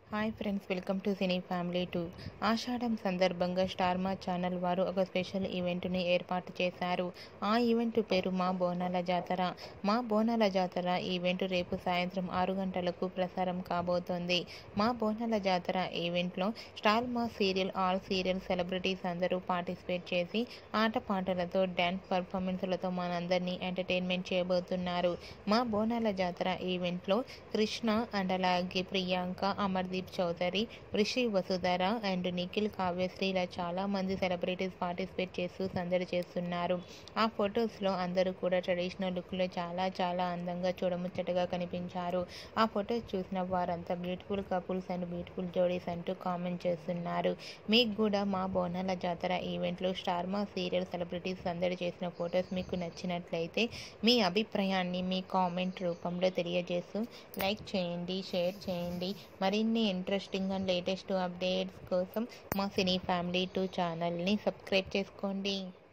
hi friends welcome to cine family two Ashadham సందర్భంగా star మా channel వారు ఒక స్పెషల్ ఈవెంట్ని ఏర్పాటు చేశారు ఆ ఈవెంట్ పేరు మా బోనాల జాతర మా బోనాల జాతర ఈవెంట్ రేపు సాయంత్రం ఆరు గంటలకు ప్రసారం కాబోతోంది మా బోనాల జాతర ఈవెంట్లో star Maa serial all serial celebrities అందరూ పార్టిసిపేట్ చేసి ఆటపాటలతో డ్యాన్స్ పర్ఫార్మెన్స్లతో మనందరినీ ఎంటర్టైన్మెంట్ చేయబోతున్నారు మా బోనాల జాతర ఈవెంట్లో కృష్ణ అండ్ అలాగే ప్రియాంక అమర్దీప్ చౌదరి రిషి వసుధర అండ్ నిఖిల్ కావ్యశ్రీ ఇలా చాలా మంది సెలబ్రిటీస్ పార్టిసిపేట్ చేస్తూ సందడి చేస్తున్నారు ఆ ఫొటోస్లో అందరూ కూడా ట్రెడిషనల్ లుక్లో చాలా చాలా అందంగా చూడముచ్చటగా కనిపించారు ఆ ఫొటోస్ చూసిన వారంతా బ్యూటిఫుల్ కపుల్స్ అండ్ బ్యూటిఫుల్ జోడీస్ అంటూ కామెంట్ చేస్తున్నారు మీకు కూడా మా బోనాల జాతర ఈవెంట్లో స్టార్ మా సీరియల్ సెలబ్రిటీస్ సందడి చేసిన ఫొటోస్ మీకు నచ్చినట్లయితే మీ అభిప్రాయాన్ని మీ కామెంట్ రూపంలో తెలియజేస్తూ లైక్ చేయండి షేర్ చేయండి మరిన్ని ఇంట్రెస్టింగ్ అండ్ లేటెస్ట్ అప్డేట్స్ కోసం మా సినీ ఫ్యామిలీ టూ ఛానల్ని సబ్స్క్రైబ్ చేసుకోండి